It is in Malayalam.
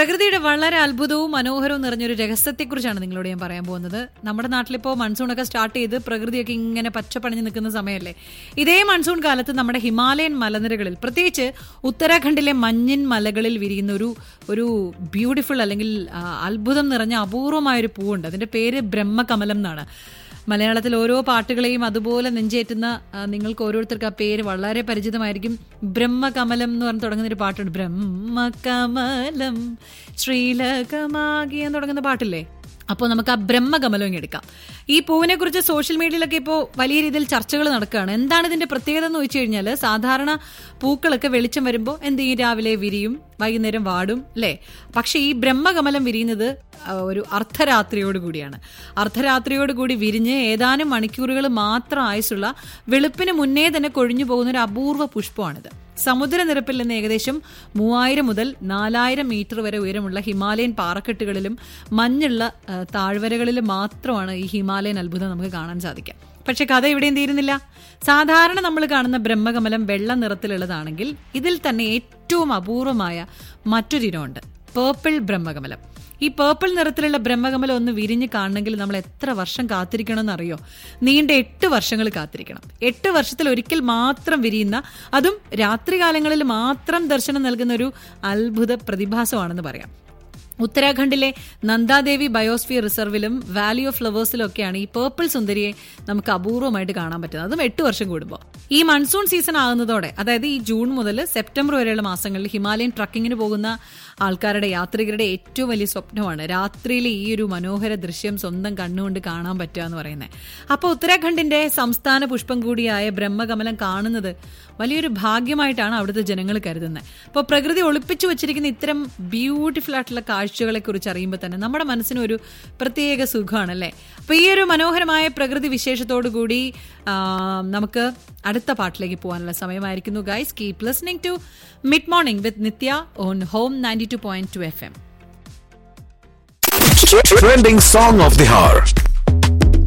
പ്രകൃതിയുടെ വളരെ അത്ഭുതവും മനോഹരവും നിറഞ്ഞൊരു രഹസ്യത്തെക്കുറിച്ചാണ് നിങ്ങളോട് ഞാൻ പറയാൻ പോകുന്നത് നമ്മുടെ നാട്ടിലിപ്പോൾ മൺസൂണൊക്കെ സ്റ്റാർട്ട് ചെയ്ത് പ്രകൃതിയൊക്കെ ഇങ്ങനെ പച്ചപ്പണിഞ്ഞ് നിൽക്കുന്ന സമയമല്ലേ ഇതേ മൺസൂൺ കാലത്ത് നമ്മുടെ ഹിമാലയൻ മലനിരകളിൽ പ്രത്യേകിച്ച് ഉത്തരാഖണ്ഡിലെ മഞ്ഞിൻ മലകളിൽ വിരിയുന്ന ഒരു ഒരു ബ്യൂട്ടിഫുൾ അല്ലെങ്കിൽ ആ, അത്ഭുതം നിറഞ്ഞ അപൂർവമായ ഒരു പൂവുണ്ട് അതിന്റെ പേര് ബ്രഹ്മകമലം എന്നാണ് മലയാളത്തിൽ ഓരോ പാട്ടുകളെയും അതുപോലെ നെഞ്ചേറ്റുന്ന ആ, നിങ്ങൾക്ക് ഓരോരുത്തർക്ക് ആ പേര് വളരെ പരിചിതമായിരിക്കും ബ്രഹ്മകമലം എന്ന് പറഞ്ഞ് തുടങ്ങുന്ന ഒരു പാട്ടുണ്ട് ബ്രഹ്മകമലം ശ്രീലകമാകി എന്ന് തുടങ്ങുന്ന പാട്ടില്ലേ അപ്പോൾ നമുക്ക് ആ ബ്രഹ്മകമലം ഇങ്ങ് എടുക്കാം ഈ പൂവിനെ കുറിച്ച് സോഷ്യൽ മീഡിയയിലൊക്കെ ഇപ്പോൾ വലിയ രീതിയിൽ ചർച്ചകൾ നടക്കുകയാണ് എന്താണ് ഇതിന്റെ പ്രത്യേകത എന്ന് വെച്ച് കഴിഞ്ഞാൽ സാധാരണ പൂക്കളൊക്കെ വെളിച്ചം വരുമ്പോൾ എന്ത് ചെയ്യും രാവിലെ വിരിയും വൈകുന്നേരം വാടും അല്ലേ പക്ഷെ ഈ ബ്രഹ്മകമലം വിരിയുന്നത് ആ, ഒരു അർദ്ധരാത്രിയോട് കൂടിയാണ് അർദ്ധരാത്രിയോട് കൂടി വിരിഞ്ഞ് ഏതാനും മണിക്കൂറുകൾ മാത്രം ആയുസുള്ള വെളുപ്പിന് മുന്നേ തന്നെ കൊഴിഞ്ഞു പോകുന്ന ഒരു അപൂർവ പുഷ്പമാണിത് സമുദ്രനിരപ്പിൽ നിന്ന് ഏകദേശം മൂവായിരം മുതൽ നാലായിരം മീറ്റർ വരെ ഉയരമുള്ള ഹിമാലയൻ പാറക്കെട്ടുകളിലും മഞ്ഞുള്ള ആ, താഴ്വരകളിലും മാത്രമാണ് ഈ ഹിമാലയൻ അത്ഭുതം നമുക്ക് കാണാൻ സാധിക്കുക പക്ഷെ കഥ ഇവിടെയും തീരുന്നില്ല സാധാരണ നമ്മൾ കാണുന്ന ബ്രഹ്മകമലം വെള്ള നിറത്തിലുള്ളതാണെങ്കിൽ ഇതിൽ തന്നെ ഏറ്റവും അപൂർവമായ മറ്റൊരിനമുണ്ട് പേർപ്പിൾ ബ്രഹ്മകമലം ഈ പേർപ്പിൾ നിറത്തിലുള്ള ബ്രഹ്മകമലം ഒന്ന് വിരിഞ്ഞ് കാണണമെങ്കിൽ നമ്മൾ എത്ര വർഷം കാത്തിരിക്കണമെന്ന് അറിയോ നീണ്ട എട്ട് വർഷങ്ങൾ കാത്തിരിക്കണം എട്ട് വർഷത്തിൽ ഒരിക്കൽ മാത്രം വിരിയുന്ന അതും രാത്രികാലങ്ങളിൽ മാത്രം ദർശനം നൽകുന്ന ഒരു അത്ഭുത പ്രതിഭാസമാണെന്ന് പറയാം ഉത്തരാഖണ്ഡിലെ നന്ദാദേവി ബയോസ്ഫിയർ റിസർവിലും വാലി ഓഫ് ഫ്ലവേഴ്സിലും ഒക്കെയാണ് ഈ പേർപ്പിൾ സുന്ദരിയെ നമുക്ക് അപൂർവമായിട്ട് കാണാൻ പറ്റുന്നത് അതും എട്ട് വർഷം കൂടുമ്പോൾ ഈ മൺസൂൺ സീസൺ ആകുന്നതോടെ അതായത് ഈ ജൂൺ മുതൽ സെപ്റ്റംബർ വരെയുള്ള മാസങ്ങളിൽ ഹിമാലയൻ ട്രക്കിങ്ങിന് പോകുന്ന ആൾക്കാരുടെ യാത്രികരുടെ ഏറ്റവും വലിയ സ്വപ്നമാണ് രാത്രിയിൽ ഈ ഒരു മനോഹര ദൃശ്യം സ്വന്തം കണ്ണുകൊണ്ട് കാണാൻ പറ്റുക എന്ന് പറയുന്നത് അപ്പോൾ ഉത്തരാഖണ്ഡിന്റെ സംസ്ഥാന പുഷ്പം കൂടിയായ ബ്രഹ്മകമലം കാണുന്നത് വലിയൊരു ഭാഗ്യമായിട്ടാണ് അവിടുത്തെ ജനങ്ങൾ കരുതുന്നത് അപ്പോൾ പ്രകൃതി ഒളിപ്പിച്ചു വെച്ചിരിക്കുന്ന ഇത്തരം ബ്യൂട്ടിഫുൾ ആയിട്ടുള്ള കാഴ്ചകളെ കുറിച്ച് അറിയുമ്പോൾ തന്നെ നമ്മുടെ മനസ്സിന് ഒരു പ്രത്യേക സുഖമാണല്ലേ അപ്പോൾ ഈ ഒരു മനോഹരമായ പ്രകൃതി വിശേഷത്തോടു കൂടി ആ, നമുക്ക് അടുത്ത പാട്ടിലേക്ക് പോകാനുള്ള സമയമായിരിക്കുന്നു guys keep listening to mid morning with Nithya on home ninety two point two F M Trending song of the hour.